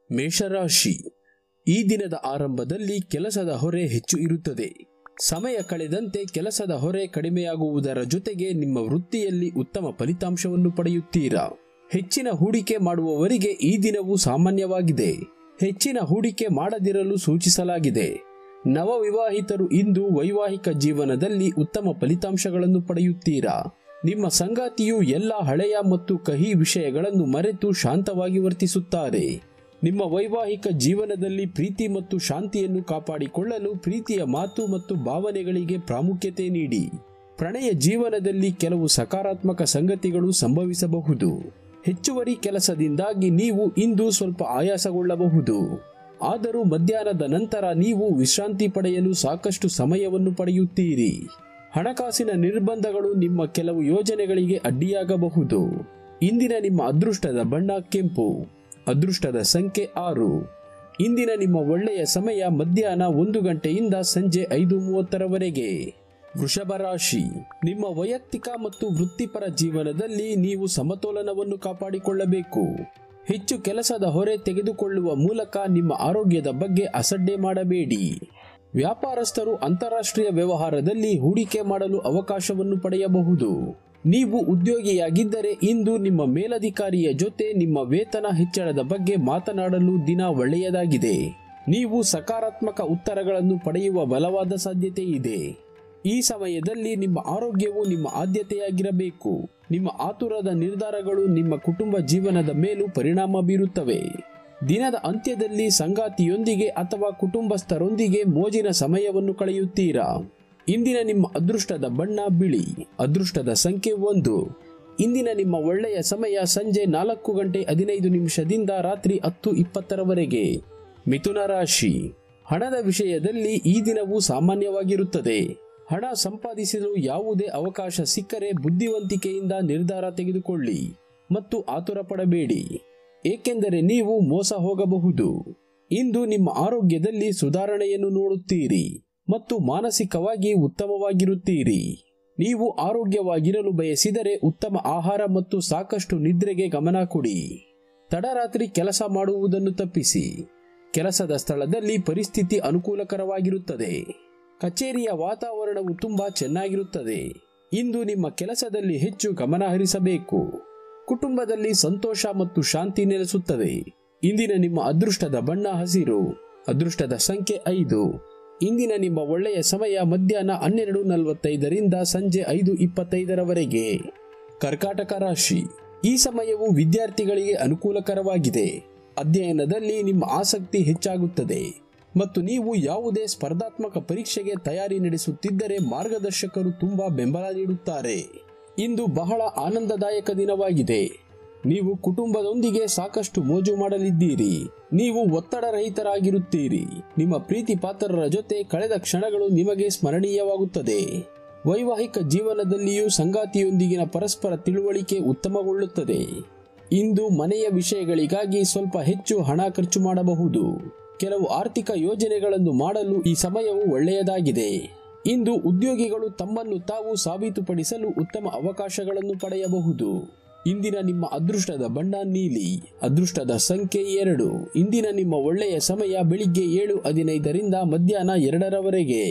ಮೇಷರಾಶಿ ಈ ದಿನದ ಆರಂಭದಲ್ಲಿ ಕೆಲಸದ ಹೊರೆ ಹೆಚ್ಚು ಇರುತ್ತದೆ ಸಮಯ ಕಳೆದಂತೆ ಕೆಲಸದ ಹೊರೆ ಕಡಿಮೆಯಾಗುವುದರ ಜೊತೆಗೆ ನಿಮ್ಮ ವೃತ್ತಿಯಲ್ಲಿ ಉತ್ತಮ ಫಲಿತಾಂಶವನ್ನು ಪಡೆಯುತ್ತೀರಾ ಹೆಚ್ಚಿನ ಹೂಡಿಕೆ ಮಾಡುವವರಿಗೆ ಈ ದಿನವು ಸಾಮಾನ್ಯವಾಗಿದೆ ಹೆಚ್ಚಿನ ಹೂಡಿಕೆ ಮಾಡದಿರಲು ಸೂಚಿಸಲಾಗಿದೆ ನವವಿವಾಹಿತರು ಇಂದು ವೈವಾಹಿಕ ಜೀವನದಲ್ಲಿ ಉತ್ತಮ ಫಲಿತಾಂಶಗಳನ್ನು ಪಡೆಯುತ್ತೀರಾ ನಿಮ್ಮ ಸಂಗಾತಿಯು ಎಲ್ಲ ಹಳೆಯ ಮತ್ತು ಕಹಿ ವಿಷಯಗಳನ್ನು ಮರೆತು ಶಾಂತವಾಗಿ ವರ್ತಿಸುತ್ತಾರೆ ನಿಮ್ಮ ವೈವಾಹಿಕ ಜೀವನದಲ್ಲಿ ಪ್ರೀತಿ ಮತ್ತು ಶಾಂತಿಯನ್ನು ಕಾಪಾಡಿಕೊಳ್ಳಲು ಪ್ರೀತಿಯ ಮಾತು ಮತ್ತು ಭಾವನೆಗಳಿಗೆ ಪ್ರಾಮುಖ್ಯತೆ ನೀಡಿ ಪ್ರಣಯ ಜೀವನದಲ್ಲಿ ಕೆಲವು ಸಕಾರಾತ್ಮಕ ಸಂಗತಿಗಳು ಸಂಭವಿಸಬಹುದು ಹೆಚ್ಚುವರಿ ಕೆಲಸದಿಂದಾಗಿ ನೀವು ಇಂದು ಸ್ವಲ್ಪ ಆಯಾಸಗೊಳ್ಳಬಹುದು ಆದರೂ ಮಧ್ಯಾಹ್ನದ ನಂತರ ನೀವು ವಿಶ್ರಾಂತಿ ಪಡೆಯಲು ಸಾಕಷ್ಟು ಸಮಯವನ್ನು ಪಡೆಯುತ್ತೀರಿ ಹಣಕಾಸಿನ ನಿರ್ಬಂಧಗಳು ನಿಮ್ಮ ಕೆಲವು ಯೋಜನೆಗಳಿಗೆ ಅಡ್ಡಿಯಾಗಬಹುದು ಇಂದಿನ ನಿಮ್ಮ ಅದೃಷ್ಟದ ಬಣ್ಣ ಕೆಂಪು ಅದೃಷ್ಟದ ಸಂಖ್ಯೆ ಆರು ಇಂದಿನ ನಿಮ್ಮ ಒಳ್ಳೆಯ ಸಮಯ ಮಧ್ಯಾಹ್ನ ಒಂದು ಗಂಟೆಯಿಂದ ಸಂಜೆ ಐದು ಮೂವತ್ತರವರೆಗೆ ವೃಷಭ ರಾಶಿ ನಿಮ್ಮ ವೈಯಕ್ತಿಕ ಮತ್ತು ವೃತ್ತಿಪರ ಜೀವನದಲ್ಲಿ ನೀವು ಸಮತೋಲನವನ್ನು ಕಾಪಾಡಿಕೊಳ್ಳಬೇಕು ಹೆಚ್ಚು ಕೆಲಸದ ಹೊರೆ ತೆಗೆದುಕೊಳ್ಳುವ ಮೂಲಕ ನಿಮ್ಮ ಆರೋಗ್ಯದ ಬಗ್ಗೆ ಅಸಡ್ಡೆ ಮಾಡಬೇಡಿ ವ್ಯಾಪಾರಸ್ಥರು ಅಂತಾರಾಷ್ಟ್ರೀಯ ವ್ಯವಹಾರದಲ್ಲಿ ಹೂಡಿಕೆ ಮಾಡಲು ಅವಕಾಶವನ್ನು ಪಡೆಯಬಹುದು ನೀವು ಉದ್ಯೋಗಿಯಾಗಿದ್ದರೆ ಇಂದು ನಿಮ್ಮ ಮೇಲಧಿಕಾರಿಯ ಜೊತೆ ನಿಮ್ಮ ವೇತನ ಹೆಚ್ಚಳದ ಬಗ್ಗೆ ಮಾತನಾಡಲು ದಿನ ಒಳ್ಳೆಯದಾಗಿದೆ ನೀವು ಸಕಾರಾತ್ಮಕ ಉತ್ತರಗಳನ್ನು ಪಡೆಯುವ ಬಲವಾದ ಸಾಧ್ಯತೆ ಇದೆ ಈ ಸಮಯದಲ್ಲಿ ನಿಮ್ಮ ಆರೋಗ್ಯವು ನಿಮ್ಮ ಆದ್ಯತೆಯಾಗಿರಬೇಕು ನಿಮ್ಮ ಆತುರದ ನಿರ್ಧಾರಗಳು ನಿಮ್ಮ ಕುಟುಂಬ ಜೀವನದ ಮೇಲೂ ಪರಿಣಾಮ ಬೀರುತ್ತವೆ ದಿನದ ಅಂತ್ಯದಲ್ಲಿ ಸಂಗಾತಿಯೊಂದಿಗೆ ಅಥವಾ ಕುಟುಂಬಸ್ಥರೊಂದಿಗೆ ಮೋಜಿನ ಸಮಯವನ್ನು ಕಳೆಯುತ್ತೀರಾ ಇಂದಿನ ನಿಮ್ಮ ಅದೃಷ್ಟದ ಬಣ್ಣ ಬಿಳಿ ಅದೃಷ್ಟದ ಸಂಖ್ಯೆ ಒಂದು ಇಂದಿನ ನಿಮ್ಮ ಒಳ್ಳೆಯ ಸಮಯ ಸಂಜೆ ನಾಲ್ಕು ಗಂಟೆ ಹದಿನೈದು ನಿಮಿಷದಿಂದ ರಾತ್ರಿ ಹತ್ತು ಇಪ್ಪತ್ತರವರೆಗೆ ಮಿಥುನ ರಾಶಿ ಹಣದ ವಿಷಯದಲ್ಲಿ ಈ ದಿನವು ಸಾಮಾನ್ಯವಾಗಿರುತ್ತದೆ ಹಣ ಸಂಪಾದಿಸಲು ಯಾವುದೇ ಅವಕಾಶ ಸಿಕ್ಕರೆ ಬುದ್ಧಿವಂತಿಕೆಯಿಂದ ನಿರ್ಧಾರ ತೆಗೆದುಕೊಳ್ಳಿ ಮತ್ತು ಆತುರ ಪಡಬೇಡಿ ಏಕೆಂದರೆ ನೀವು ಮೋಸ ಹೋಗಬಹುದು ಇಂದು ನಿಮ್ಮ ಆರೋಗ್ಯದಲ್ಲಿ ಸುಧಾರಣೆಯನ್ನು ನೋಡುತ್ತೀರಿ ಮತ್ತು ಮಾನಸಿಕವಾಗಿ ಉತ್ತಮವಾಗಿರುತ್ತೀರಿ ನೀವು ಆರೋಗ್ಯವಾಗಿರಲು ಬಯಸಿದರೆ ಉತ್ತಮ ಆಹಾರ ಮತ್ತು ಸಾಕಷ್ಟು ನಿದ್ರೆಗೆ ಗಮನ ಕೊಡಿ ತಡರಾತ್ರಿ ಕೆಲಸ ಮಾಡುವುದನ್ನು ತಪ್ಪಿಸಿ ಕೆಲಸದ ಸ್ಥಳದಲ್ಲಿ ಪರಿಸ್ಥಿತಿ ಅನುಕೂಲಕರವಾಗಿರುತ್ತದೆ ಕಚೇರಿಯ ವಾತಾವರಣವು ತುಂಬಾ ಚೆನ್ನಾಗಿರುತ್ತದೆ ಇಂದು ನಿಮ್ಮ ಕೆಲಸದಲ್ಲಿ ಹೆಚ್ಚು ಗಮನ ಹರಿಸಬೇಕು ಕುಟುಂಬದಲ್ಲಿ ಸಂತೋಷ ಮತ್ತು ಶಾಂತಿ ನೆಲೆಸುತ್ತದೆ ಇಂದಿನ ನಿಮ್ಮ ಅದೃಷ್ಟದ ಬಣ್ಣ ಹಸಿರು ಅದೃಷ್ಟದ ಸಂಖ್ಯೆ ಐದು ಇಂದಿನ ನಿಮ್ಮ ಒಳ್ಳೆಯ ಸಮಯ ಮಧ್ಯಾಹ್ನ ಹನ್ನೆರಡು ನಲವತ್ತೈದರಿಂದ ಸಂಜೆ ಐದು ಇಪ್ಪತ್ತೈದರವರೆಗೆ ಕರ್ಕಾಟಕ ರಾಶಿ ಈ ಸಮಯವು ವಿದ್ಯಾರ್ಥಿಗಳಿಗೆ ಅನುಕೂಲಕರವಾಗಿದೆ ಅಧ್ಯಯನದಲ್ಲಿ ನಿಮ್ಮ ಆಸಕ್ತಿ ಹೆಚ್ಚಾಗುತ್ತದೆ ಮತ್ತು ನೀವು ಯಾವುದೇ ಸ್ಪರ್ಧಾತ್ಮಕ ಪರೀಕ್ಷೆಗೆ ತಯಾರಿ ನಡೆಸುತ್ತಿದ್ದರೆ ಮಾರ್ಗದರ್ಶಕರು ತುಂಬಾ ಬೆಂಬಲ ನೀಡುತ್ತಾರೆ ಇಂದು ಬಹಳ ಆನಂದದಾಯಕ ದಿನವಾಗಿದೆ ನೀವು ಕುಟುಂಬದೊಂದಿಗೆ ಸಾಕಷ್ಟು ಮೋಜು ಮಾಡಲಿದ್ದೀರಿ ನೀವು ಒತ್ತಡರಹಿತರಾಗಿರುತ್ತೀರಿ ನಿಮ್ಮ ಪ್ರೀತಿ ಪಾತ್ರರ ಜೊತೆ ಕಳೆದ ಕ್ಷಣಗಳು ನಿಮಗೆ ಸ್ಮರಣೀಯವಾಗುತ್ತದೆ ವೈವಾಹಿಕ ಜೀವನದಲ್ಲಿಯೂ ಸಂಗಾತಿಯೊಂದಿಗಿನ ಪರಸ್ಪರ ತಿಳುವಳಿಕೆ ಉತ್ತಮಗೊಳ್ಳುತ್ತದೆ ಇಂದು ಮನೆಯ ವಿಷಯಗಳಿಗಾಗಿ ಸ್ವಲ್ಪ ಹೆಚ್ಚು ಹಣ ಖರ್ಚು ಮಾಡಬಹುದು ಕೆಲವು ಆರ್ಥಿಕ ಯೋಜನೆಗಳನ್ನು ಮಾಡಲು ಈ ಸಮಯವು ಒಳ್ಳೆಯದಾಗಿದೆ ಇಂದು ಉದ್ಯೋಗಿಗಳು ತಮ್ಮನ್ನು ತಾವು ಸಾಬೀತುಪಡಿಸಲು ಉತ್ತಮ ಅವಕಾಶಗಳನ್ನು ಪಡೆಯಬಹುದು ಇಂದಿನ ನಿಮ್ಮ ಅದೃಷ್ಟದ ಬಣ್ಣ ನೀಲಿ ಅದೃಷ್ಟದ ಸಂಖ್ಯೆ ಎರಡು ಇಂದಿನ ನಿಮ್ಮ ಒಳ್ಳೆಯ ಸಮಯ ಬೆಳಿಗ್ಗೆ ಏಳು ಹದಿನೈದರಿಂದ ಮಧ್ಯಾಹ್ನ ಎರಡರವರೆಗೆ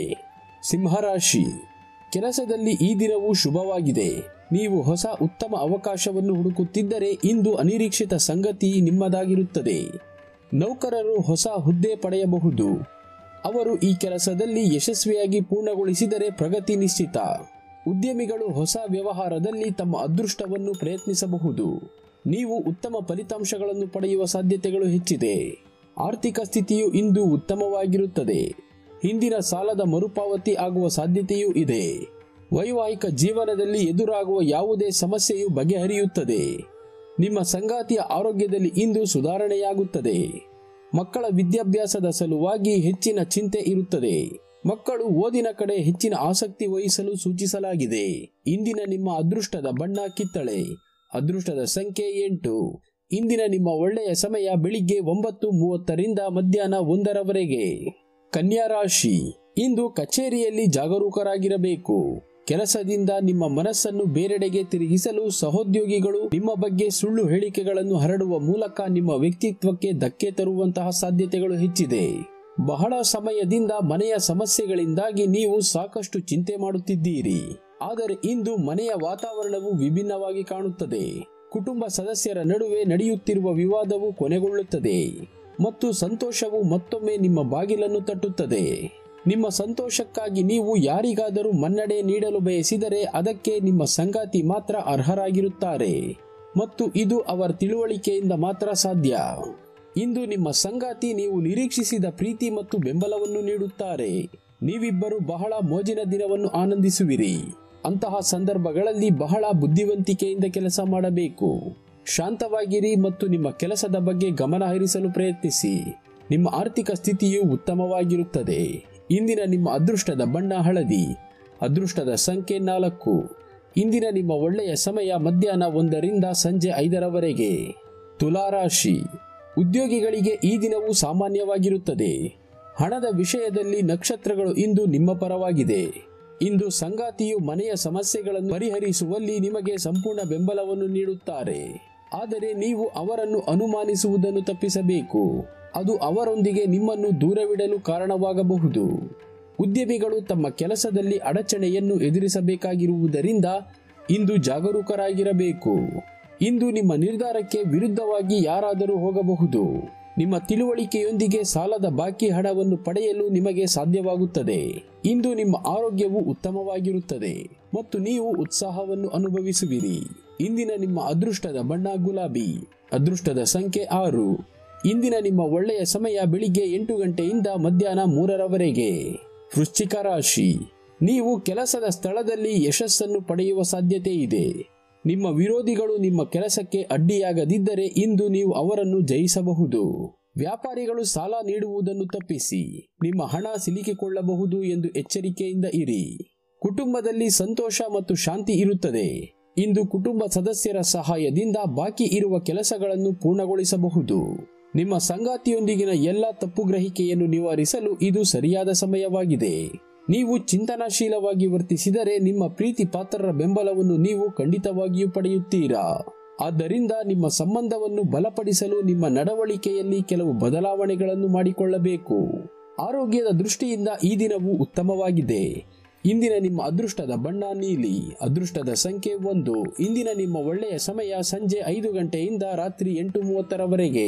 ಸಿಂಹರಾಶಿ ಕೆಲಸದಲ್ಲಿ ಈ ದಿನವು ಶುಭವಾಗಿದೆ ನೀವು ಹೊಸ ಉತ್ತಮ ಅವಕಾಶವನ್ನು ಹುಡುಕುತ್ತಿದ್ದರೆ ಇಂದು ಅನಿರೀಕ್ಷಿತ ಸಂಗತಿ ನಿಮ್ಮದಾಗಿರುತ್ತದೆ ನೌಕರರು ಹೊಸ ಹುದ್ದೆ ಪಡೆಯಬಹುದು ಅವರು ಈ ಕೆಲಸದಲ್ಲಿ ಯಶಸ್ವಿಯಾಗಿ ಪೂರ್ಣಗೊಳಿಸಿದರೆ ಪ್ರಗತಿ ನಿಶ್ಚಿತ ಉದ್ಯಮಿಗಳು ಹೊಸ ವ್ಯವಹಾರದಲ್ಲಿ ತಮ್ಮ ಅದೃಷ್ಟವನ್ನು ಪ್ರಯತ್ನಿಸಬಹುದು ನೀವು ಉತ್ತಮ ಫಲಿತಾಂಶಗಳನ್ನು ಪಡೆಯುವ ಸಾಧ್ಯತೆಗಳು ಹೆಚ್ಚಿದೆ ಆರ್ಥಿಕ ಸ್ಥಿತಿಯು ಇಂದು ಉತ್ತಮವಾಗಿರುತ್ತದೆ ಹಿಂದಿನ ಸಾಲದ ಮರುಪಾವತಿ ಆಗುವ ಸಾಧ್ಯತೆಯೂ ಇದೆ ವೈವಾಹಿಕ ಜೀವನದಲ್ಲಿ ಎದುರಾಗುವ ಯಾವುದೇ ಸಮಸ್ಯೆಯು ಬಗೆಹರಿಯುತ್ತದೆ ನಿಮ್ಮ ಸಂಗಾತಿಯ ಆರೋಗ್ಯದಲ್ಲಿ ಇಂದು ಸುಧಾರಣೆಯಾಗುತ್ತದೆ ಮಕ್ಕಳ ವಿದ್ಯಾಭ್ಯಾಸದ ಸಲುವಾಗಿ ಹೆಚ್ಚಿನ ಚಿಂತೆ ಇರುತ್ತದೆ ಮಕ್ಕಳು ಓದಿನ ಕಡೆ ಹೆಚ್ಚಿನ ಆಸಕ್ತಿ ವಹಿಸಲು ಸೂಚಿಸಲಾಗಿದೆ ಇಂದಿನ ನಿಮ್ಮ ಅದೃಷ್ಟದ ಬಣ್ಣ ಕಿತ್ತಳೆ ಅದೃಷ್ಟದ ಸಂಖ್ಯೆ ಎಂಟು ಇಂದಿನ ನಿಮ್ಮ ಒಳ್ಳೆಯ ಸಮಯ ಬೆಳಿಗ್ಗೆ ಒಂಬತ್ತು ಮೂವತ್ತರಿಂದ ಮಧ್ಯಾಹ್ನ ಒಂದರವರೆಗೆ ಕನ್ಯಾ ರಾಶಿ ಇಂದು ಕಚೇರಿಯಲ್ಲಿ ಜಾಗರೂಕರಾಗಿರಬೇಕು ಕೆಲಸದಿಂದ ನಿಮ್ಮ ಮನಸ್ಸನ್ನು ಬೇರೆಡೆಗೆ ತಿರುಗಿಸಲು ಸಹೋದ್ಯೋಗಿಗಳು ನಿಮ್ಮ ಬಗ್ಗೆ ಸುಳ್ಳು ಹೇಳಿಕೆಗಳನ್ನು ಹರಡುವ ಮೂಲಕ ನಿಮ್ಮ ವ್ಯಕ್ತಿತ್ವಕ್ಕೆ ಧಕ್ಕೆ ತರುವಂತಹ ಸಾಧ್ಯತೆಗಳು ಹೆಚ್ಚಿದೆ ಬಹಳ ಸಮಯದಿಂದ ಮನೆಯ ಸಮಸ್ಯೆಗಳಿಂದಾಗಿ ನೀವು ಸಾಕಷ್ಟು ಚಿಂತೆ ಮಾಡುತ್ತಿದ್ದೀರಿ ಆದರೆ ಇಂದು ಮನೆಯ ವಾತಾವರಣವು ವಿಭಿನ್ನವಾಗಿ ಕಾಣುತ್ತದೆ ಕುಟುಂಬ ಸದಸ್ಯರ ನಡುವೆ ನಡೆಯುತ್ತಿರುವ ವಿವಾದವು ಕೊನೆಗೊಳ್ಳುತ್ತದೆ ಮತ್ತು ಸಂತೋಷವು ಮತ್ತೊಮ್ಮೆ ನಿಮ್ಮ ಬಾಗಿಲನ್ನು ತಟ್ಟುತ್ತದೆ ನಿಮ್ಮ ಸಂತೋಷಕ್ಕಾಗಿ ನೀವು ಯಾರಿಗಾದರೂ ಮನ್ನಣೆ ನೀಡಲು ಬಯಸಿದರೆ ಅದಕ್ಕೆ ನಿಮ್ಮ ಸಂಗಾತಿ ಮಾತ್ರ ಅರ್ಹರಾಗಿರುತ್ತಾರೆ ಮತ್ತು ಇದು ಅವರ ತಿಳುವಳಿಕೆಯಿಂದ ಮಾತ್ರ ಸಾಧ್ಯ ಇಂದು ನಿಮ್ಮ ಸಂಗಾತಿ ನೀವು ನಿರೀಕ್ಷಿಸಿದ ಪ್ರೀತಿ ಮತ್ತು ಬೆಂಬಲವನ್ನು ನೀಡುತ್ತಾರೆ ನೀವಿಬ್ಬರು ಬಹಳ ಮೋಜಿನ ದಿನವನ್ನು ಆನಂದಿಸುವಿರಿ ಅಂತಹ ಸಂದರ್ಭಗಳಲ್ಲಿ ಬಹಳ ಬುದ್ಧಿವಂತಿಕೆಯಿಂದ ಕೆಲಸ ಮಾಡಬೇಕು ಶಾಂತವಾಗಿರಿ ಮತ್ತು ನಿಮ್ಮ ಕೆಲಸದ ಬಗ್ಗೆ ಗಮನ ಹರಿಸಲು ಪ್ರಯತ್ನಿಸಿ ನಿಮ್ಮ ಆರ್ಥಿಕ ಸ್ಥಿತಿಯು ಉತ್ತಮವಾಗಿರುತ್ತದೆ ಇಂದಿನ ನಿಮ್ಮ ಅದೃಷ್ಟದ ಬಣ್ಣ ಹಳದಿ ಅದೃಷ್ಟದ ಸಂಖ್ಯೆ ನಾಲ್ಕು ಇಂದಿನ ನಿಮ್ಮ ಒಳ್ಳೆಯ ಸಮಯ ಮಧ್ಯಾಹ್ನ ಒಂದರಿಂದ ಸಂಜೆ ಐದರವರೆಗೆ ತುಲಾರಾಶಿ ಉದ್ಯೋಗಿಗಳಿಗೆ ಈ ದಿನವು ಸಾಮಾನ್ಯವಾಗಿರುತ್ತದೆ ಹಣದ ವಿಷಯದಲ್ಲಿ ನಕ್ಷತ್ರಗಳು ಇಂದು ನಿಮ್ಮ ಪರವಾಗಿದೆ ಇಂದು ಸಂಗಾತಿಯು ಮನೆಯ ಸಮಸ್ಯೆಗಳನ್ನು ಪರಿಹರಿಸುವಲ್ಲಿ ನಿಮಗೆ ಸಂಪೂರ್ಣ ಬೆಂಬಲವನ್ನು ನೀಡುತ್ತಾರೆ ಆದರೆ ನೀವು ಅವರನ್ನು ಅನುಮಾನಿಸುವುದನ್ನು ತಪ್ಪಿಸಬೇಕು ಅದು ಅವರೊಂದಿಗೆ ನಿಮ್ಮನ್ನು ದೂರವಿಡಲು ಕಾರಣವಾಗಬಹುದು ಉದ್ಯಮಿಗಳು ತಮ್ಮ ಕೆಲಸದಲ್ಲಿ ಅಡಚಣೆಯನ್ನು ಎದುರಿಸಬೇಕಾಗಿರುವುದರಿಂದ ಇಂದು ಜಾಗರೂಕರಾಗಿರಬೇಕು ಇಂದು ನಿಮ್ಮ ನಿರ್ಧಾರಕ್ಕೆ ವಿರುದ್ಧವಾಗಿ ಯಾರಾದರೂ ಹೋಗಬಹುದು ನಿಮ್ಮ ತಿಳುವಳಿಕೆಯೊಂದಿಗೆ ಸಾಲದ ಬಾಕಿ ಹಣವನ್ನು ಪಡೆಯಲು ನಿಮಗೆ ಸಾಧ್ಯವಾಗುತ್ತದೆ ಇಂದು ನಿಮ್ಮ ಆರೋಗ್ಯವು ಉತ್ತಮವಾಗಿರುತ್ತದೆ ಮತ್ತು ನೀವು ಉತ್ಸಾಹವನ್ನು ಅನುಭವಿಸುವಿರಿ ಇಂದಿನ ನಿಮ್ಮ ಅದೃಷ್ಟದ ಬಣ್ಣ ಗುಲಾಬಿ ಅದೃಷ್ಟದ ಸಂಖ್ಯೆ ಆರು ಇಂದಿನ ನಿಮ್ಮ ಒಳ್ಳೆಯ ಸಮಯ ಬೆಳಿಗ್ಗೆ ಎಂಟು ಗಂಟೆಯಿಂದ ಮಧ್ಯಾಹ್ನ ಮೂರರವರೆಗೆ ವೃಶ್ಚಿಕ ರಾಶಿ ನೀವು ಕೆಲಸದ ಸ್ಥಳದಲ್ಲಿ ಯಶಸ್ಸನ್ನು ಪಡೆಯುವ ಸಾಧ್ಯತೆ ಇದೆ ನಿಮ್ಮ ವಿರೋಧಿಗಳು ನಿಮ್ಮ ಕೆಲಸಕ್ಕೆ ಅಡ್ಡಿಯಾಗದಿದ್ದರೆ ಇಂದು ನೀವು ಅವರನ್ನು ಜಯಿಸಬಹುದು ವ್ಯಾಪಾರಿಗಳು ಸಾಲ ನೀಡುವುದನ್ನು ತಪ್ಪಿಸಿ ನಿಮ್ಮ ಹಣ ಸಿಲುಕಿಕೊಳ್ಳಬಹುದು ಎಂದು ಎಚ್ಚರಿಕೆಯಿಂದ ಇರಿ ಕುಟುಂಬದಲ್ಲಿ ಸಂತೋಷ ಮತ್ತು ಶಾಂತಿ ಇರುತ್ತದೆ ಇಂದು ಕುಟುಂಬ ಸದಸ್ಯರ ಸಹಾಯದಿಂದ ಬಾಕಿ ಇರುವ ಕೆಲಸಗಳನ್ನು ಪೂರ್ಣಗೊಳಿಸಬಹುದು ನಿಮ್ಮ ಸಂಗಾತಿಯೊಂದಿಗಿನ ಎಲ್ಲ ತಪ್ಪುಗ್ರಹಿಕೆಯನ್ನು ನಿವಾರಿಸಲು ಇದು ಸರಿಯಾದ ಸಮಯವಾಗಿದೆ ನೀವು ಚಿಂತನಾಶೀಲವಾಗಿ ವರ್ತಿಸಿದರೆ ನಿಮ್ಮ ಪ್ರೀತಿ ಪಾತ್ರರ ಬೆಂಬಲವನ್ನು ನೀವು ಖಂಡಿತವಾಗಿಯೂ ಪಡೆಯುತ್ತೀರಾ ಆದ್ದರಿಂದ ನಿಮ್ಮ ಸಂಬಂಧವನ್ನು ಬಲಪಡಿಸಲು ನಿಮ್ಮ ನಡವಳಿಕೆಯಲ್ಲಿ ಕೆಲವು ಬದಲಾವಣೆಗಳನ್ನು ಮಾಡಿಕೊಳ್ಳಬೇಕು ಆರೋಗ್ಯದ ದೃಷ್ಟಿಯಿಂದ ಈ ದಿನವು ಉತ್ತಮವಾಗಿದೆ ಇಂದಿನ ನಿಮ್ಮ ಅದೃಷ್ಟದ ಬಣ್ಣ ನೀಲಿ ಅದೃಷ್ಟದ ಸಂಖ್ಯೆ ಒಂದು ಇಂದಿನ ನಿಮ್ಮ ಒಳ್ಳೆಯ ಸಮಯ ಸಂಜೆ ಐದು ಗಂಟೆಯಿಂದ ರಾತ್ರಿ ಎಂಟು ಮೂವತ್ತರವರೆಗೆ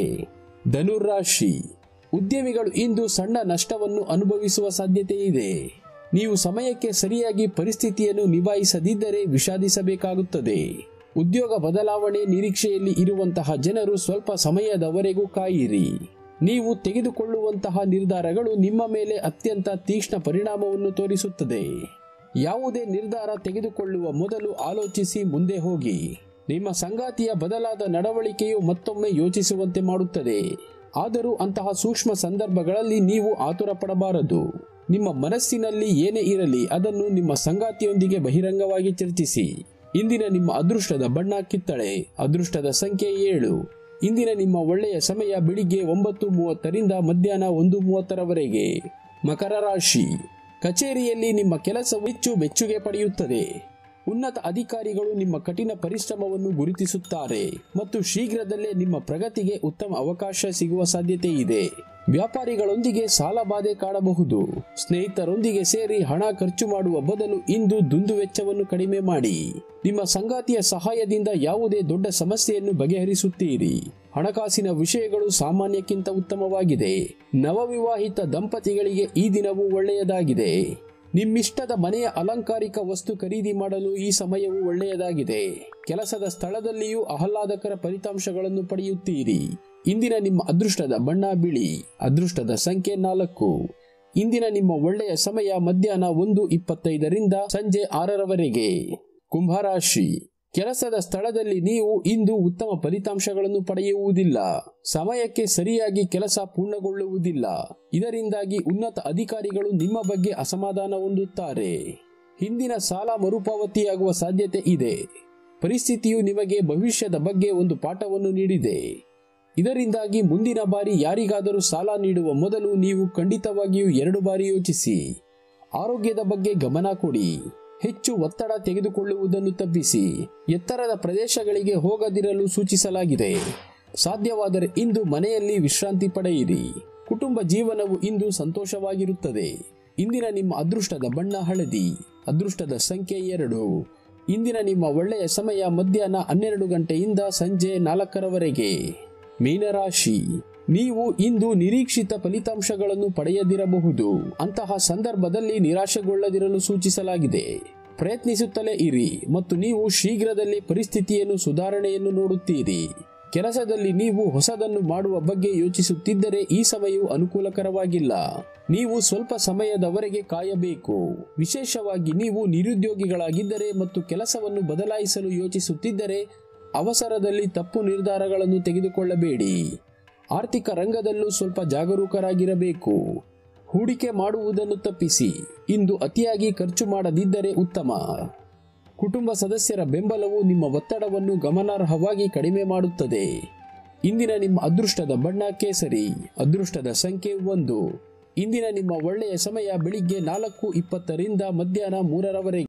ಧನುರಾಶಿ ಉದ್ಯಮಿಗಳು ಇಂದು ಸಣ್ಣ ನಷ್ಟವನ್ನು ಅನುಭವಿಸುವ ಸಾಧ್ಯತೆ ಇದೆ ನೀವು ಸಮಯಕ್ಕೆ ಸರಿಯಾಗಿ ಪರಿಸ್ಥಿತಿಯನ್ನು ನಿಭಾಯಿಸದಿದ್ದರೆ ವಿಷಾದಿಸಬೇಕಾಗುತ್ತದೆ ಉದ್ಯೋಗ ಬದಲಾವಣೆ ನಿರೀಕ್ಷೆಯಲ್ಲಿ ಇರುವಂತಹ ಜನರು ಸ್ವಲ್ಪ ಸಮಯದವರೆಗೂ ಕಾಯಿರಿ ನೀವು ತೆಗೆದುಕೊಳ್ಳುವಂತಹ ನಿರ್ಧಾರಗಳು ನಿಮ್ಮ ಮೇಲೆ ಅತ್ಯಂತ ತೀಕ್ಷ್ಣ ಪರಿಣಾಮವನ್ನು ತೋರಿಸುತ್ತದೆ ಯಾವುದೇ ನಿರ್ಧಾರ ತೆಗೆದುಕೊಳ್ಳುವ ಮೊದಲು ಆಲೋಚಿಸಿ ಮುಂದೆ ಹೋಗಿ ನಿಮ್ಮ ಸಂಗಾತಿಯ ಬದಲಾದ ನಡವಳಿಕೆಯು ಮತ್ತೊಮ್ಮೆ ಯೋಚಿಸುವಂತೆ ಮಾಡುತ್ತದೆ ಆದರೂ ಅಂತಹ ಸೂಕ್ಷ್ಮ ಸಂದರ್ಭಗಳಲ್ಲಿ ನೀವು ಆತುರ ಪಡಬಾರದು ನಿಮ್ಮ ಮನಸ್ಸಿನಲ್ಲಿ ಏನೇ ಇರಲಿ ಅದನ್ನು ನಿಮ್ಮ ಸಂಗಾತಿಯೊಂದಿಗೆ ಬಹಿರಂಗವಾಗಿ ಚರ್ಚಿಸಿ ಇಂದಿನ ನಿಮ್ಮ ಅದೃಷ್ಟದ ಬಣ್ಣ ಕಿತ್ತಳೆ ಅದೃಷ್ಟದ ಸಂಖ್ಯೆ ಏಳು ಇಂದಿನ ನಿಮ್ಮ ಒಳ್ಳೆಯ ಸಮಯ ಬೆಳಿಗ್ಗೆ ಒಂಬತ್ತು ಮೂವತ್ತರಿಂದ ಮಧ್ಯಾಹ್ನ ಒಂದು ಮೂವತ್ತರವರೆಗೆ ಮಕರ ರಾಶಿ ಕಚೇರಿಯಲ್ಲಿ ನಿಮ್ಮ ಕೆಲಸವು ಹೆಚ್ಚು ಮೆಚ್ಚುಗೆ ಪಡೆಯುತ್ತದೆ ಉನ್ನತ ಅಧಿಕಾರಿಗಳು ನಿಮ್ಮ ಕಠಿಣ ಪರಿಶ್ರಮವನ್ನು ಗುರುತಿಸುತ್ತಾರೆ ಮತ್ತು ಶೀಘ್ರದಲ್ಲೇ ನಿಮ್ಮ ಪ್ರಗತಿಗೆ ಉತ್ತಮ ಅವಕಾಶ ಸಿಗುವ ಸಾಧ್ಯತೆ ಇದೆ ವ್ಯಾಪಾರಿಗಳೊಂದಿಗೆ ಸಾಲ ಬಾಧೆ ಕಾಣಬಹುದು ಸ್ನೇಹಿತರೊಂದಿಗೆ ಸೇರಿ ಹಣ ಖರ್ಚು ಮಾಡುವ ಬದಲು ಇಂದು ದುಂದು ವೆಚ್ಚವನ್ನು ಕಡಿಮೆ ಮಾಡಿ ನಿಮ್ಮ ಸಂಗಾತಿಯ ಸಹಾಯದಿಂದ ಯಾವುದೇ ದೊಡ್ಡ ಸಮಸ್ಯೆಯನ್ನು ಬಗೆಹರಿಸುತ್ತೀರಿ ಹಣಕಾಸಿನ ವಿಷಯಗಳು ಸಾಮಾನ್ಯಕ್ಕಿಂತ ಉತ್ತಮವಾಗಿದೆ ನವವಿವಾಹಿತ ದಂಪತಿಗಳಿಗೆ ಈ ದಿನವು ಒಳ್ಳೆಯದಾಗಿದೆ ನಿಮ್ಮಿಷ್ಟದ ಮನೆಯ ಅಲಂಕಾರಿಕ ವಸ್ತು ಖರೀದಿ ಮಾಡಲು ಈ ಸಮಯವು ಒಳ್ಳೆಯದಾಗಿದೆ ಕೆಲಸದ ಸ್ಥಳದಲ್ಲಿಯೂ ಆಹ್ಲಾದಕರ ಫಲಿತಾಂಶಗಳನ್ನು ಪಡೆಯುತ್ತೀರಿ ಇಂದಿನ ನಿಮ್ಮ ಅದೃಷ್ಟದ ಬಣ್ಣ ಬಿಳಿ ಅದೃಷ್ಟದ ಸಂಖ್ಯೆ ನಾಲ್ಕು ಇಂದಿನ ನಿಮ್ಮ ಒಳ್ಳೆಯ ಸಮಯ ಮಧ್ಯಾಹ್ನ ಒಂದು ಇಪ್ಪತ್ತೈದರಿಂದ ಸಂಜೆ ಆರರವರೆಗೆ ಕುಂಭರಾಶಿ ಕೆಲಸದ ಸ್ಥಳದಲ್ಲಿ ನೀವು ಇಂದು ಉತ್ತಮ ಫಲಿತಾಂಶಗಳನ್ನು ಪಡೆಯುವುದಿಲ್ಲ ಸಮಯಕ್ಕೆ ಸರಿಯಾಗಿ ಕೆಲಸ ಪೂರ್ಣಗೊಳ್ಳುವುದಿಲ್ಲ ಇದರಿಂದಾಗಿ ಉನ್ನತ ಅಧಿಕಾರಿಗಳು ನಿಮ್ಮ ಬಗ್ಗೆ ಅಸಮಾಧಾನ ಹೊಂದುತ್ತಾರೆ ಹಿಂದಿನ ಸಾಲ ಮರುಪಾವತಿಯಾಗುವ ಸಾಧ್ಯತೆ ಇದೆ ಪರಿಸ್ಥಿತಿಯು ನಿಮಗೆ ಭವಿಷ್ಯದ ಬಗ್ಗೆ ಒಂದು ಪಾಠವನ್ನು ನೀಡಿದೆ ಇದರಿಂದಾಗಿ ಮುಂದಿನ ಬಾರಿ ಯಾರಿಗಾದರೂ ಸಾಲ ನೀಡುವ ಮೊದಲು ನೀವು ಖಂಡಿತವಾಗಿಯೂ ಎರಡು ಬಾರಿ ಯೋಚಿಸಿ ಆರೋಗ್ಯದ ಬಗ್ಗೆ ಗಮನ ಕೊಡಿ ಹೆಚ್ಚು ಒತ್ತಡ ತೆಗೆದುಕೊಳ್ಳುವುದನ್ನು ತಪ್ಪಿಸಿ ಎತ್ತರದ ಪ್ರದೇಶಗಳಿಗೆ ಹೋಗದಿರಲು ಸೂಚಿಸಲಾಗಿದೆ ಸಾಧ್ಯವಾದರೆ ಇಂದು ಮನೆಯಲ್ಲಿ ವಿಶ್ರಾಂತಿ ಪಡೆಯಿರಿ ಕುಟುಂಬ ಜೀವನವು ಇಂದು ಸಂತೋಷವಾಗಿರುತ್ತದೆ ಇಂದಿನ ನಿಮ್ಮ ಅದೃಷ್ಟದ ಬಣ್ಣ ಹಳದಿ ಅದೃಷ್ಟದ ಸಂಖ್ಯೆ ಎರಡು ಇಂದಿನ ನಿಮ್ಮ ಒಳ್ಳೆಯ ಸಮಯ ಮಧ್ಯಾಹ್ನ ಹನ್ನೆರಡು ಗಂಟೆಯಿಂದ ಸಂಜೆ ನಾಲ್ಕರವರೆಗೆ ಮೀನರಾಶಿ ನೀವು ಇಂದು ನಿರೀಕ್ಷಿತ ಫಲಿತಾಂಶಗಳನ್ನು ಪಡೆಯದಿರಬಹುದು ಅಂತಹ ಸಂದರ್ಭದಲ್ಲಿ ನಿರಾಶೆಗೊಳ್ಳದಿರಲು ಸೂಚಿಸಲಾಗಿದೆ ಪ್ರಯತ್ನಿಸುತ್ತಲೇ ಇರಿ ಮತ್ತು ನೀವು ಶೀಘ್ರದಲ್ಲೇ ಪರಿಸ್ಥಿತಿಯನ್ನು ಸುಧಾರಣೆಯನ್ನು ನೋಡುತ್ತೀರಿ ಕೆಲಸದಲ್ಲಿ ನೀವು ಹೊಸದನ್ನು ಮಾಡುವ ಬಗ್ಗೆ ಯೋಚಿಸುತ್ತಿದ್ದರೆ ಈ ಸಮಯವು ಅನುಕೂಲಕರವಾಗಿಲ್ಲ ನೀವು ಸ್ವಲ್ಪ ಸಮಯದವರೆಗೆ ಕಾಯಬೇಕು ವಿಶೇಷವಾಗಿ ನೀವು ನಿರುದ್ಯೋಗಿಗಳಾಗಿದ್ದರೆ ಮತ್ತು ಕೆಲಸವನ್ನು ಬದಲಾಯಿಸಲು ಯೋಚಿಸುತ್ತಿದ್ದರೆ ಅವಸರದಲ್ಲಿ ತಪ್ಪು ನಿರ್ಧಾರಗಳನ್ನು ತೆಗೆದುಕೊಳ್ಳಬೇಡಿ ಆರ್ಥಿಕ ರಂಗದಲ್ಲೂ ಸ್ವಲ್ಪ ಜಾಗರೂಕರಾಗಿರಬೇಕು ಹೂಡಿಕೆ ಮಾಡುವುದನ್ನು ತಪ್ಪಿಸಿ ಇಂದು ಅತಿಯಾಗಿ ಖರ್ಚು ಮಾಡದಿದ್ದರೆ ಉತ್ತಮ ಕುಟುಂಬ ಸದಸ್ಯರ ಬೆಂಬಲವು ನಿಮ್ಮ ಒತ್ತಡವನ್ನು ಗಮನಾರ್ಹವಾಗಿ ಕಡಿಮೆ ಮಾಡುತ್ತದೆ ಇಂದಿನ ನಿಮ್ಮ ಅದೃಷ್ಟದ ಬಣ್ಣ ಕೇಸರಿ ಅದೃಷ್ಟದ ಸಂಖ್ಯೆ ಒಂದು ಇಂದಿನ ನಿಮ್ಮ ಒಳ್ಳೆಯ ಸಮಯ ಬೆಳಿಗ್ಗೆ ನಾಲ್ಕು ಇಪ್ಪತ್ತರಿಂದ ಮಧ್ಯಾಹ್ನ ಮೂರರವರೆಗೆ